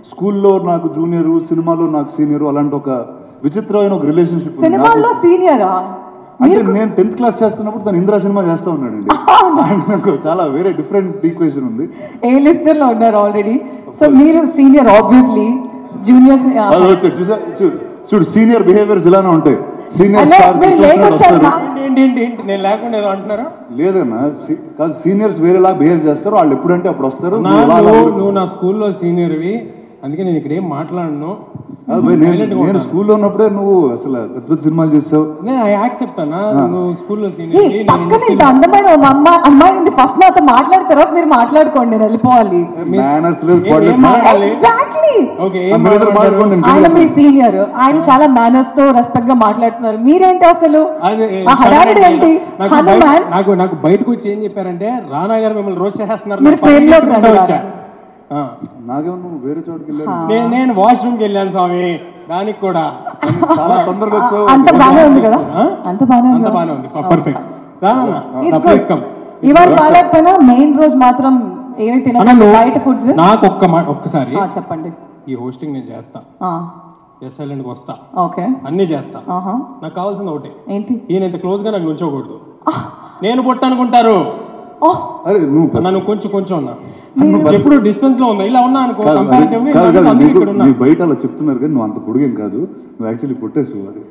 స్కూల్లో నాకు జూనియర్ సినిమాలో నాకు సీనియర్ అలాంటి ఒక విచిత్రమైన ఒక రిలేషన్షిప్ సినిమాల్లో సీనియరా అంటే నేను టెన్త్ క్లాస్ చేస్తున్నప్పుడు తను ఇందిరా సినిమా చేస్తా ఉన్నాడండి ఆయన నాకు చాలా వేరే డిఫరెంట్ ఈక్వేషన్ ఉంది ఏ లిస్టర్ లో ఉన్నారు ఆల్రెడీ సో మీరు సీనియర్ ఆబ్వియస్లీ జూనియర్స్ అది వచ్చాడు చూసా చూడు చూడు సీనియర్ బిహేవియర్స్ ఇలానే ఉంటాయి సీనియర్ అలా స్టార్స్ మీరు లేకొచ్చారు నా- ఏంటి ఏంటి ఏంటి నేను లేకుండా ఏదో అంటున్నారా లేదన్నా సి- కాదు సీనియర్స్ వేరేలా బిహేవ్ చేస్తారు వాళ్ళు ఎప్పుడంటే అప్పుడు వస్తారు నా నువ్వు అలా- నువ్వు నువ్వు నా స్కూల్లో సీనియర్వి అందుకే నేను ఇక్కడ ఏం మాట్లాడను కాదు భయ్, నేను- Silent గా నేను ఉంటాను. స్కూల్లో ఉన్నప్పుడే నువ్వు అసలు పెద్ద పెద్ద సినిమాలు చేసావు నేను ఐ యాక్సెప్ట్ అన్నా నువ్వు స్కూల్లో ఈ సీనియర్ పక్కన ఇంత అందమైన ఒక అమ్మాయి అమ్మాయి ఉంది ఫస్ట్ నాతో మాట్లాడిన తర్వాత మీరు మాట్లాడుకోండి నేను వెళ్ళిపోవాలి మేనర్స్ లేదు ఏం- quality ఏం మాట్లాడాలి? ఎగ్జాక్ట్లీ ఓకే ఆ, ఏం మీరిద్దరు మాట్లాడారు? మాట్లాడుకోండి, నేను ఆయన మీ కింద సీనియర్ ఆయన చాలా మేనర్స్ తో రెస్పెక్ట్ గా మాట్లాడుతున్నారు మీరేంటి అసలు అదే, ఆ హడావిడి ఏంటి నాకు హనుమాన్ బయట- నాకు నాకు బయటకు వచ్చి ఏం చెప్పారంటే రానా గారు మిమ్మల్ని రోస్ట్ చేసేస్తున్నారు మీరు నాకు frame లోకి పక్కకి రండి వచ్చా ఆ. నాకేమో నువ్వు వేరే చోటుకి వెళ్ళావు నేను నేను వాష్రూమ్కి వెళ్ళాను స్వామి దానికి కూడా చాలా తొందరగా వచ్చావు అంత బానే ఉంది కదా ఆ? అంత బానే ఉంది అంత కదా? బాగానే ఉంది perfect Rana It's please good. Come ఇవాళ బాగాలేకపోయినా మెయిన్ రోజు మాత్రం ఏమి అన్న తినకండి నువ్వు బయట ఫుడ్స్ నాకు ఒక్క మా- ఒక్కసారి చెప్పండి ఈ హోస్టింగ్ నేను చేస్తా ఎస్ సైలెంట్కి వస్తా ఓకే అన్నీ చేస్తా ఆహా నాకు కావాల్సింది ఒకటే ఏంటి ఈయన ఇంత క్లోజ్ గా నాకు నుంచోకూడదు నేను పొట్టు అనుకుంటారు ఓహ్ అరే నువ్వు కాదు, నన్ను కొంచెం కొంచెం ఉన్నా మీరు- ఎప్పుడు డిస్టెన్స్ లో ఉన్నా ఇలా ఉన్నా అనుకో కాదు, కంపారిటివ్ కాదు, కాదు, అందరూ నీకు- ఇక్కడ ఉన్నా నీ బయట అలా చెప్తున్నారు కానీ నువ్వు అంత పొడుగేం కాదు నువ్వు యాక్చువల్లీ పుట్టేసు అది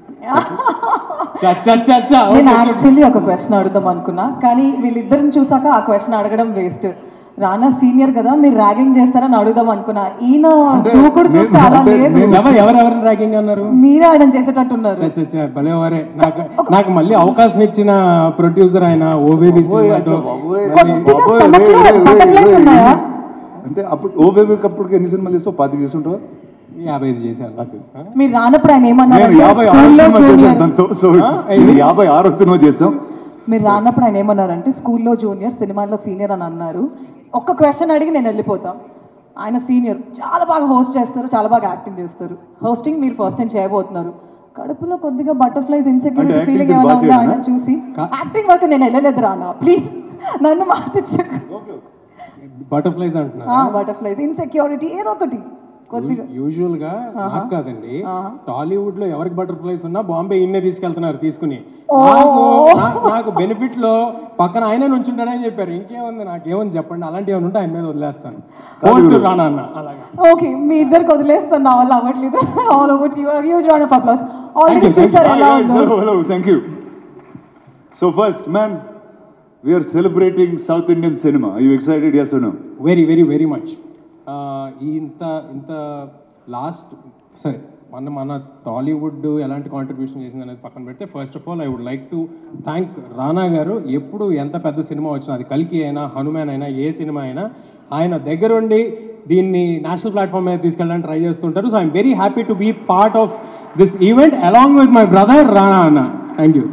చ- చ- చ- చ. నేను ఓకే, ఓకే. యాక్చువల్లీ ఒక క్వశ్చన్ అడుగుదాం అనుకున్నా కానీ వీళ్ళిద్దరిని చూసాక ఆ క్వశ్చన్ అడగడం వేస్ట్ రానా సీనియర్ కదా మీరు ర్యాగింగ్ చేస్తారని అడుగుదాం అనుకున్నా ఈయన అంటే దూకుడు చూస్తే నేను- అలా అంటే లేదు నేను- ఎవరు ఎవరెవరిని ర్యాగింగ్ అన్నారు మీరే ఆయన చేసేటట్టున్నారు చ- చ- చ, భలేవారే నాకు నాకు మళ్ళీ అవకాశం ఇచ్చిన ప్రొడ్యూసర్ ఆయన ఓబేబీ బాబోయ్, అచ్చా, బాబోయ్, కొద్దిగా బాబోయ్, stomach రే, లో రే, రే, butterflies రే, ఉన్నాయా? అంటే అప్పుడు ఓ బేబీ అప్పటికి ఎన్ని సినిమాలు చేసావు పాతి చేస్తుంటావా యాభై ఐదు చేశాను ఆ? మీరు రానప్పుడు ఆయన ఏమన్నారు నేను యాభై ఆరు స్కూల్లో సినిమా చేశాను జూనియర్ దాంతో సో ఏంటి? యాభై ఆరో సినిమా చేసాం మీరు రానప్పుడు ఆయన ఏమన్నారంటే స్కూల్లో జూనియర్ సినిమాలో సీనియర్ అని అన్నారు ఒక్క క్వశ్చన్ అడిగి నేను వెళ్ళిపోతాం ఆయన సీనియర్ చాలా బాగా హోస్ట్ చేస్తారు చాలా బాగా యాక్టింగ్ చేస్తారు హోస్టింగ్ మీరు ఫస్ట్ టైం చేయబోతున్నారు కడుపులో కొద్దిగా బటర్ఫ్లైస్ ఇన్సెక్యూరిటీ అంటే ఫీలింగ్ acting ఏమైనా బాగా ఉందా ఆయన చేయనా? చూసి కా- యాక్టింగ్ వరకు నేను వెళ్ళలేదు రానా ప్లీజ్ నన్ను మాటించకు బటర్ఫ్లైస్ అంటున్నారు బటర్ఫ్లైస్ ఇన్సెక్యూరిటీ ఏదో ఒకటి కొద్దిగా యూజువల్ గా నాకు కాదండి ఆహా. టాలీవుడ్ లో ఎవరికి బటర్ఫ్లైస్ ఉన్నా బాంబే ఇన్నే తీసుకెళ్తున్నారు తీసుకుని ఓ. నాకు నా- నాకు బెనిఫిట్ లో పక్కన ఆయనే నుంచుంటాడని చెప్పారు ఇంకేముంది నాకేముంది చెప్పండి అలాంటి ఏమైనా ఉంటే ఆయన మీద వదిలేస్తాను కోర్టు రానా అన్న అలాగా ఓకే మీ ఇద్దరికి వదిలేస్తాను నా వల్ల అవ్వట్లేదు all over huge round of applause already Thank you, thank చూసారు ఎలా ఉందో hello thank you so first man we're celebrating south Indian cinema you excited yes no very very very much ఇంత ఇంత లాస్ట్ సరే మన మన టాలీవుడ్ ఎలాంటి కాంట్రిబ్యూషన్ చేసింది అనేది పక్కన పెడితే first of all I would like to thank Rana garu ఎప్పుడు ఎంత పెద్ద సినిమా వచ్చినా అది కల్కి అయినా హనుమాన్ అయినా ఏ సినిమా అయినా ఆయన దగ్గరుండి దీన్ని నేషనల్ ప్లాట్ఫామ్ మీద తీసుకెళ్ళడానికి ట్రై చేస్తుంటారు so I'm very happy to be part of this event along with my brother Rana అన్న థ్యాంక్ యూ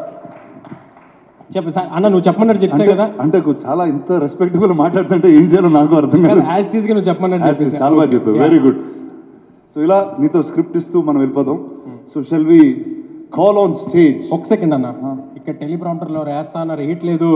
చెప్పు సార్ అన్న నువ్వు చెప్పమన్నట్టు చెప్పా అంటే కదా అంటే కొంచెం చాలా ఇంత రెస్పెక్టబుల్ మాట్లాడుతుంటే ఏం చేయాలో నాకు అర్థం కాదు యాజ్ టీజ్గా నువ్వు చెప్పమన్నట్టు As is, చెప్పేసా. చాలా బాగా చెప్పావు Yeah. వెరీ గుడ్ సో ఇలా నీతో స్క్రిప్ట్ ఇస్తూ మనం వెళ్ళిపోదాం so shall we call on stage ఒక సెకండ్ అన్న ఇక్కడ టెలిప్రాంప్టర్ లో వేస్తా అన్నారు వేయట్లేదు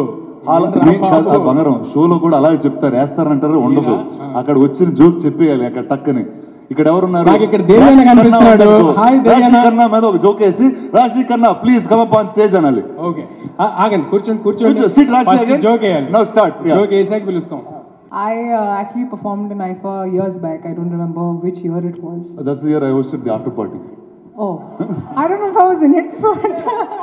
బంగారం షోలో కూడా అలాగే చెప్తారు వేస్తారంటారు ఉండదు అక్కడ వచ్చిన జోక్ చెప్పేయాలి అక్కడ టక్కని ఇక్కడ ఎవరున్నారు నాకు ఇక్కడ దేవయాన రాశి కనిపిస్తున్నాడు. ఖన్నా ఉన్నాడు. హాయ్ దేవయాన. రాశి ఖన్నా మీద ఒక జోక్ వేసి Rashi Khanna please come up on stage అనాలి ఓకే ఆగండి కూర్చోండి కూర్చోండి కూర్చో, sit, Rashi first again. Joke వేయాలి Now start, yeah. జోక్ వేసాక పిలుస్తాం I uh, actually performed in IFA years back. I don't remember which year it was. That's year I hosted the after party Oh, I don't know if I was in it, but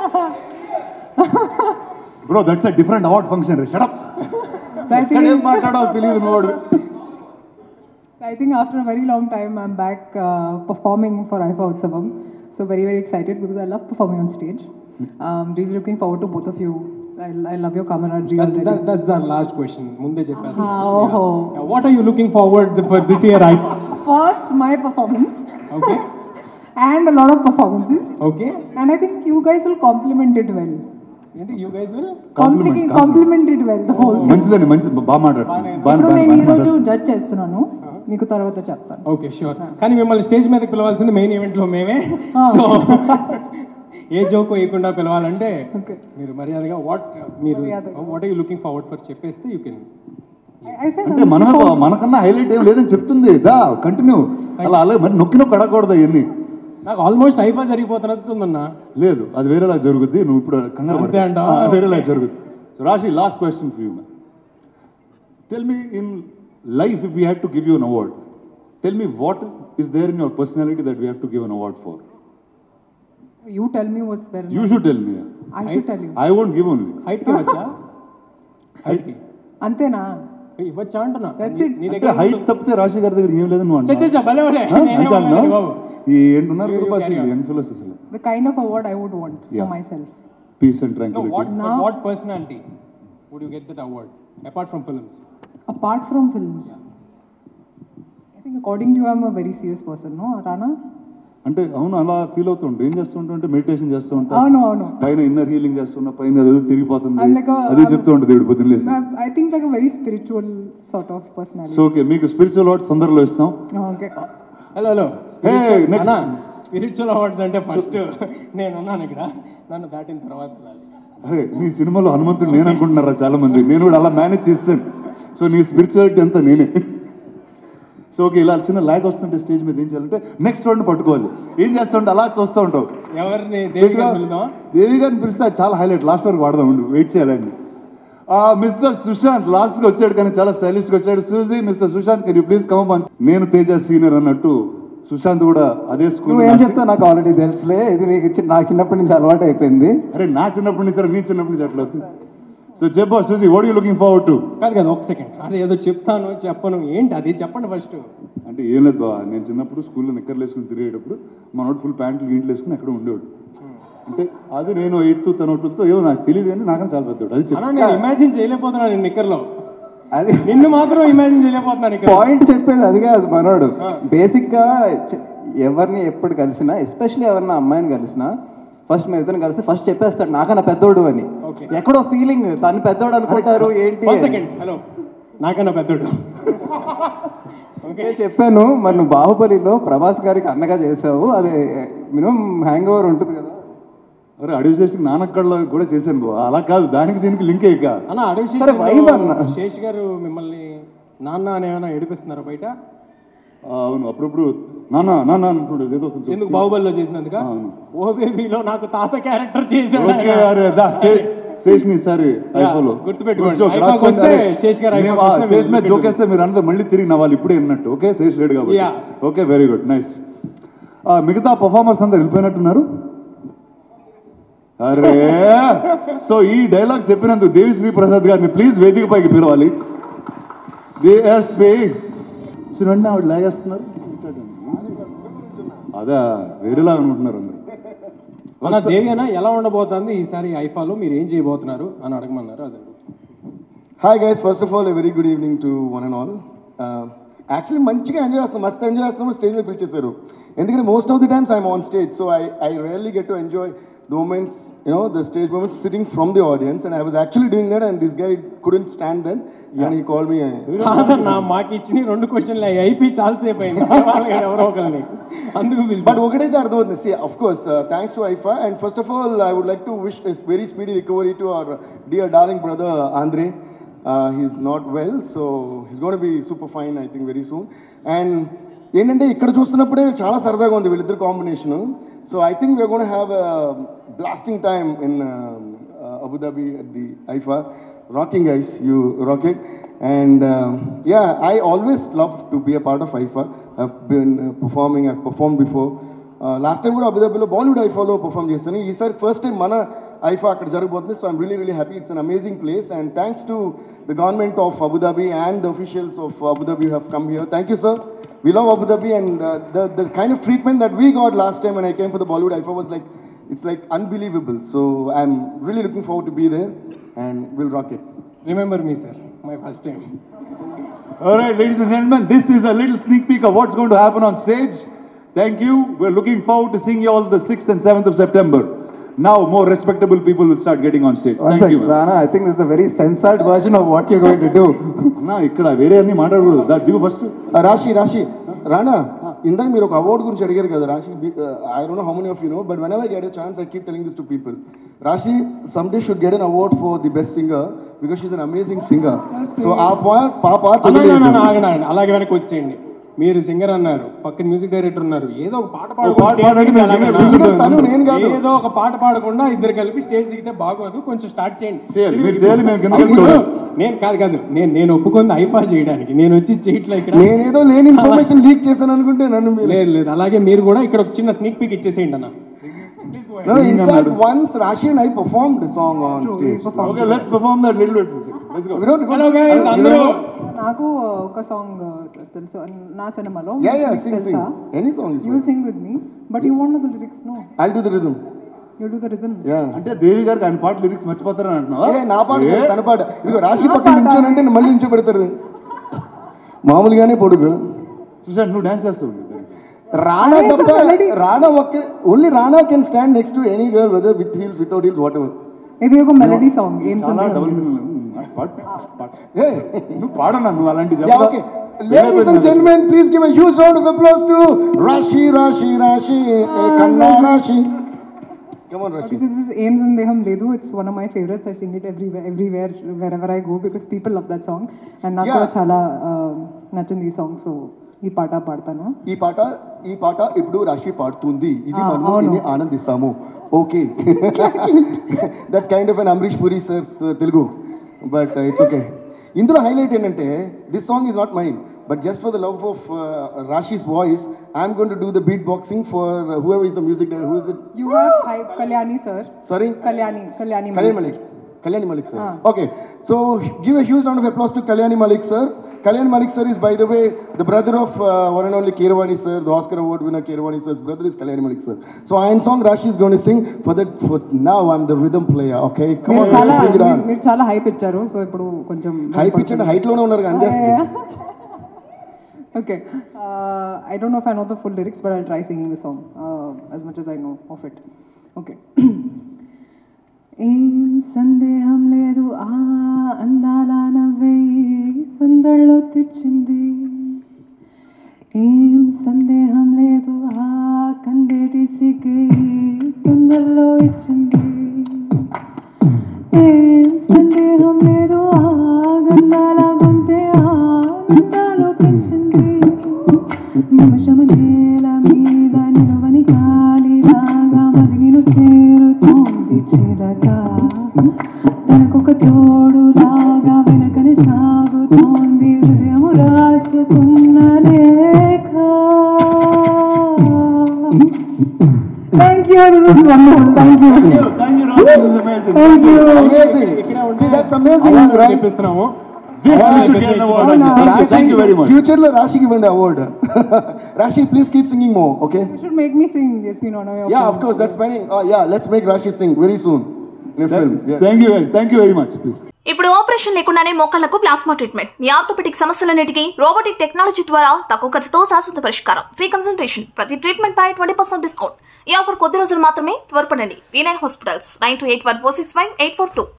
bro that's a different award function shut up so I ఇక్కడ ఏం think మాట్లాడాలో తెలియదు నువ్వు I think after a very long time, I'm back uh, performing for IFA Utsavam. So very very excited because I love performing on stage. Um, really looking forward to both of you. I, I love your camaraderie. already. That's the last question ముందే చెప్పేసి Oh. What are you looking forward for this year I First, my performance okay and a lot of performances, okay and I think you guys will complement it well. ఏంటి you guys will Compliment, Compli- complement it well. The whole thing. మంచిదండి మంచిది బాగా మాట్లాడుతుంది ఇప్పుడు నేను ఈ రోజు judge చేస్తున్నాను మీకు తర్వాత చెప్తాను ఓకే షూర్ కానీ మిమ్మల్ని స్టేజ్ మీదకి పిలవాల్సింది మెయిన్ ఈవెంట్ లో మేమే Ah. సో ఏ జోక్ వేయకుండా పిలవాలంటే Okay. మీరు మర్యాదగా వాట్ మీరు మర్యాదగా. What are you looking forward for చెప్పేస్తే you can I, I said అంటే I'm మనమే looking forward- మనకన్నా హైలైట్ ఏం లేదని చెప్తుంది దా కంటిన్యూ అలా అలాగే మరి నొక్కి నొక్కి అడగకూడదు అవన్నీ నాకు ఆల్మోస్ట్ ఐఫా జరిగిపోతున్నట్టుందన్నా లేదు అది వేరేలా జరుగుద్ది నువ్వు ఇప్పుడు కంగారు అంతే పడకు. అంటావా? ఆ, వేరేలా జరుగుద్ది so Rashi last question for you tell me in life if you had to give you an award tell me what is there in your personality that we have to give an award for You tell me what's there. in you my- should tell me I should tell you. I won't give only హైట్కి వచ్చా హైట్కి అంతేనా ఇవ్వచ్చా అంటున్నా That's it. నీ అంటే దగ్గర height తప్పితే రాశి గారి దగ్గర ఏం లేదని నువ్వు చే, చే, అంటున్నావు. చే, భలే, భలే. ఆ? నేనే అంతే ఉన్నాను అంటున్నావు? బాబు. ఈ ఏంటున్నారు You- you కృపాసి carry on. యంగ్ ఫిలోస్ అసలు The kind of award I would want Yeah. for myself. Peace and No, tranquillity what, Now- what personality would you get that award apart from films? Apart from films, I think according to you, I'm a very serious person, no, Rana? అంటే అవును అలా feel అవుతుంటా ఏం చేస్తుంటా అంటే meditation చేస్తూ ఉంటా అవును అవును పైన ఇన్నర్ హీలింగ్ చేస్తున్నా పైన అదేదో తిరిగిపోతుంది I'm like a- అదే చెప్తూ ఉంటుంది దేవుడు పొద్దున్న లేసి I'm- I think like a very spiritual sort of personality. So okay మీకు స్పిరిచువల్ వాట్ తొందరలో ఇస్తాం okay. Hello hello Hey, next. Spiritual awards అంటే ఫస్ట్ నేను ఉన్నాను ఇక్కడ నన్ను దాటిన తర్వాత వెళ్ళాలి. అరే నీ సినిమాలో హనుమంతుడు నేను అనుకుంటున్నారా చాలా మంది నేను కూడా అలా మేనేజ్ చేస్తాను సో నీ స్పిరిచువాలిటీ అంతా నేనే సో ఓకే ఇలా చిన్న ల్యాగ్ వస్తుంటే స్టేజ్ మీద ఏం చేయాలంటే నెక్స్ట్ రౌండ్ పట్టుకోవాలి ఏం చేస్తుంటే అలా చూస్తూ ఉంటావు ఎవరిని దేవి గారు పిలుద్దాం దేవి గారిని పిలిస్తే అది చాలా హైలైట్ లాస్ట్ వరకు వాడదాం ఉండు వెయిట్ చేయాలండి మిస్టర్ సుశాంత్ లాస్ట్ గా వచ్చాడు కానీ చాలా స్టైలిష్ గా వచ్చాడు Suji mister Sushanth can you please come up నేను తేజ సీనియర్ అన్నట్టు సుశాంత్ కూడా అదే స్కూల్ నువ్వేం చెప్తావు నాకు ఆల్రెడీ తెలుసులే ఇది నీకు చి- నాకు చిన్నప్పటి నుంచి అలవాటు అయిపోయింది అరే నా చిన్నప్పటి నుంచి సరే నీ చిన్నప్పటి నుంచి అట్లా అవుతుంది సో చెప్పు Suji what you looking forward to కాదు కదా ఒక సెకండ్ అది ఏదో చెప్తాను చెప్పను ఏంటి అది చెప్పండి ఫస్ట్ అంటే ఏం లేదు బావ నేను చిన్నప్పుడు స్కూల్లో నిక్కర్లు వేసుకుని తిరిగేటప్పుడు మనోడు ఫుల్ ప్యాంట్లు గీంట్లు వేసుకుని అక్కడ ఉండేవాడు అంటే అది నేను ఎత్తు తన ఒకటితో ఏమో నాకు తెలియదు కానీ నాకన్నా చాలా పెద్దవాడు అది అన్నా చెప్పు నేను ఇమాజిన్ చేయలేకపోతున్నాను నేను నిక్కర్లో అది నిన్ను మాత్రం ఇమాజిన్ చేయలేకపోతున్నాను ఇక్కడ పాయింట్ చెప్పేది అది కాదు మనోడు బేసిక్ గా చ- ఎవరిని ఎప్పుడు కలిసినా ఎస్పెషల్లీ ఎవరిని అమ్మాయిని కలిసినా ఫస్ట్ మీరు ఇద్దరు కలిసి ఫస్ట్ చెప్పేస్తాడు నాకన్నా పెద్దోడు అని Okay. ఎక్కడో ఫీలింగ్ తను పెద్దోడు అనుకుంటారు ఏంటి వన్ అని. సెకండ్ హలో నాకన్నా పెద్దోడు నేను చెప్పాను మరి నువ్వు బాహుబలిలో ప్రభాస్ గారికి అన్నగా చేసావు అది మినిమం హ్యాంగ్ ఓవర్ ఉంటుంది కదా అరే అడవి చేసి నానక్కడలో కూడా చేశాను బావ అలా కాదు దానికి దీనికి లింకే ఇక అన్న అడవి సరే, vibe అన్న. శేష్ శేష్ గారు మిమ్మల్ని నాన్న అని ఏమైనా ఏడిపిస్తున్నారా బయట ఆ, అవును అప్పుడప్పుడు నాన్న నాన్న అంటుండేది ఏదో కొంచెం ఎందుకు బాహుబలిలో చేసినందుక అవును. ఓ బేబీలో నాకు తాత క్యారెక్టర్ చేశాడు ఓకే ఆయన. అరే దా శేష్ని ఈసారి ఐఫోలో గుర్తుపెట్టుకోండి. ఐఫాకి వస్తే శేష్ గారు ఐఫాకి వస్తే శేష్ మీద మీరు జోకేస్తే మీరు అందరూ మళ్ళీ తిరిగి నవ్వాలి ఇప్పుడే విన్నట్టు ఓకే శేష్ లేడు కాబట్టి Yeah. Okay very good nice మిగతా పర్ఫార్మర్స్ అందరు వెళ్ళిపోయినట్టున్నారు అరే సో ఈ డైలాగ్ చెప్పినందుకు దేవిశ్రీ ప్రసాద్ గారిని ప్లీజ్ వేదిక పైకి పిలవాలి డిఎస్పి వెంటనే ఆవిడ లాగేస్తున్నారు అదే వేరేలాగా అనుకుంటున్నారు అందరు మన దేవి అన్న ఎలా ఉండబోతుంది ఈసారి ఐఫాలో మీరు ఏం చేయబోతున్నారు అని అడగమన్నారు అదే hi guys first of all very good evening to one and all actually మంచిగా ఎంజాయ్ చేస్తాం మస్తు ఎంజాయ్ చేస్తున్నాం స్టేజ్ మీద పిలిచేశారు ఎందుకంటే most of the times I'm on stage so I I really get to enjoy the moments you know the stage moments sitting from the audience and i was actually doing that and this guy couldn't stand then and he called me uh, కాదన్నా మాకు ఇచ్చిన రెండు క్వశ్చన్లు అయిపోయి చాలాసేపు అయింది వాళ్ళకి ఎవరో ఒకరిని అందుకు But పిలిచి ఒకటైతే అర్థమవుతుంది see of course uh, thanks to IFA and first of all I would like to wish a very speedy recovery to our dear darling brother Andre uh, he's not well so he's going to be super fine I think very soon and ఏంటంటే ఇక్కడ చూస్తున్నప్పుడే చాలా సరదాగా ఉంది వీళ్ళిద్దరు combination so I think we're gonna have blasting time in Abu Dhabi at the IIFA rocking guys you rock it and um, yeah i always love to be a part of ifa i've been uh, performing i've performed before last time కూడా అబుదాబిలో Bollywood ఐఫాలో perform చేస్తాను ఈసారి first time మన IIFA అక్కడ జరగబోతుంది so I'm really really happy it's an amazing place and thanks to the government of Abu Dhabi and the officials of Abu Dhabi have come here thank you sir we love Abu Dhabi and uh, the, the kind of treatment that we got last time when I came for the Bollywood IFA was like, it's like unbelievable. So I'm really looking forward to be there and we'll rock it. Remember me sir my first time All right, ladies and gentlemen, this is a little sneak peek of what's going to happen on stage. Thank you. We're looking forward to seeing you all the 6th and 7th of September. Now, more respectable people will start getting on stage. One Thank sec, you. man. Rana, I think this is a very censored version of what you're going to do. అన్నా ఇక్కడ వేరే అన్ని మాట్లాడకూడదు దా దిగు first Uh, Rashi, Rashi, Rana, ఇందాక మీరు ఒక అవార్డు గురించి అడిగారు కదా Rashi I don't know how many of you know but when I get a chance I keep telling this to people Rashi someday should get an award for the best singer because she's an amazing singer. So our part, our part అన్న, అన్న, అన్న, వదిలేయద్దు. ఆగండి, ఆగండి. అలాగే వెనక్కి వచ్చేయండి మీరు singer అన్నారు పక్కన మ్యూజిక్ డైరెక్టర్ ఉన్నారు ఏదో ఒక పాట పాట పాడకుండా పాడండి, స్టేజ్ మేము దిగి singer అలాగే తను, నేను కాదు. ఏదో ఒక పాట పాడకుండా ఇద్దరు కలిపి స్టేజ్ దిగితే బాగోదు కొంచెం స్టార్ట్ చేయండి చేయాలి, ఇది- మీరు చేయాలి, మేము కిందకి ఇప్పుడు వెళ్ళి నేను కాదు కాదు నేను నేను ఒప్పుకుంది ఐఫా చేయడానికి నేను వచ్చి చేయట్లే ఇక్కడ నేనేదో లేని ఇన్ఫర్మేషన్ లీక్ చేశాను అనుకుంటే నన్ను మీరు లేదు లేదు అలాగే మీరు కూడా ఇక్కడ ఒక చిన్న స్నీక్ పీక్ ఇచ్చేసేయండి అన్న No, in fact, once Rashi and I performed a song on stage. Okay let's perform that little bit let's go We don't, Hello guys, you అందరూ know- నాకు ఒక సాంగ్ తెలుసు నా సినిమాలో Yeah, yeah, మీకు sing, sing. తెలుసా Any song is you fine. Sing with me but you want the lyrics no I'll do the rhythm. You do the rhythm Yeah. అంటే దేవి గారికి ఆయన పాట లిరిక్స్ మర్చిపోతారని అంటున్నావా ఏ నా పాట కాదు, ఏ? తన పాట ఇదిగో రాశి పక్కన నించోనంటే మళ్ళీ నించో పెడతారు మామూలుగానే పొడుగు సుశాంత్ నువ్వు డాన్స్ చేస్తావు రాణా తప్ప రాణా ఒక్క only Rana can stand next to any girl whether with heels without heels whatever ఇది ఒక మెలడీ సాంగ్ ఏం చాలా సందేహం డబుల్ లేదు. మీనింగ్ పాట పాట నువ్వు పాడన్నా నువ్వు అలాంటి Yeah, okay. Ladies and gentlemen, please give a huge round of applause to Rashi, Rashi, Rashi, eh, Kanna Rashi. Come on, Rashi. This is, this is ఏం సందేహం లేదు it's one of my favourites I sing it everywhere everywhere wherever I go because people love that song and నాకు Yeah. కూడా చాలా uh, నచ్చింది ఈ song so ఈ పాట పాడతాను ఈ పాట ఈ పాట ఇప్పుడు రాశి పాడుతుంది ఇది Ah, మనము అవును. విని ఆనందిస్తాము okay that's kind of an Amrish Puri sir's Telugu but it's okay ఇందులో హైలైట్ ఏంటంటే this song is not mind but just for the love of Rashi's voice I'm going to do the beatboxing for who is the music who is the you have hi Kalyani sir sorry Kalyani Kalyani Kalyani Malik. Kalyani Malik, sir. Ah. Okay. So give a huge round of applause to Kalyani Malik, sir. Kalyani Malik, sir, is by the way the brother of uh, one and only Kiravani, sir, the Oscar Award winner Kiravani, sir's brother is Kalyani Malik, sir. So Iron Song Rashi is going to sing. For that, for now, I'm the rhythm player. Okay, come మీరు on, చాలా bring it on. మీరు- మీరు చాలా hype ఇచ్చారు so ఇప్పుడు కొంచెం high pitch and height లోనే ఉన్నారు అందేస్తుంది okay I don't know if I know the full lyrics but I try singing the song as much as I know of it okay ఏం సందేహం లేదు ఆ అందాల నవ్వే సందళ్ళో తెచ్చింది ఏం సందేహం లేదు ఆ కందేటి సిగ్గే తొందరలో ఇచ్చింది ఏం సందేహం లేదు ఆ గంధాల గొంతే ఆనందాలు పెంచింది నిమిషము నేల మీద నిలవని గాలిలాగా మది నిన్ను చేరుతోంది చిరగా తనకొక తోడులాగా వెనకనే సాగుతోంది హృదయము రాసుకున్న లేఖ thank you thank you Thank you, Ravi. This is amazing. Thank you Amazing. See, that's amazing, right? చెప్పిస్తున్నాము This you should get an award. Thank you. Thank you very much. Future లో రాశికి ఇవ్వండి award Rashi please keep singing more okay You should make me sing. Yes, we know. no, your Yeah, of films. course, that's spending. Uh, yeah, let's make Rashi sing very soon in a film. Yeah. Thank you guys. Thank you very much. Please. ఇప్పుడు operation లేకుండానే మోకాళ్లకు plasma treatment మీ orthopaedic సమస్యలన్నిటికీ robotic technology ద్వారా తక్కువ ఖర్చుతో శాశ్వత పరిష్కారం ఫ్రీ కన్సల్టేషన్ ప్రతి ట్రీట్మెంట్ పై ట్వంటీ పర్సెంట్ డిస్కౌంట్ ఈ ఆఫర్ కొద్ది రోజులు మాత్రమే త్వరపడండి V nine hospitals nine two eight one four six five eight four two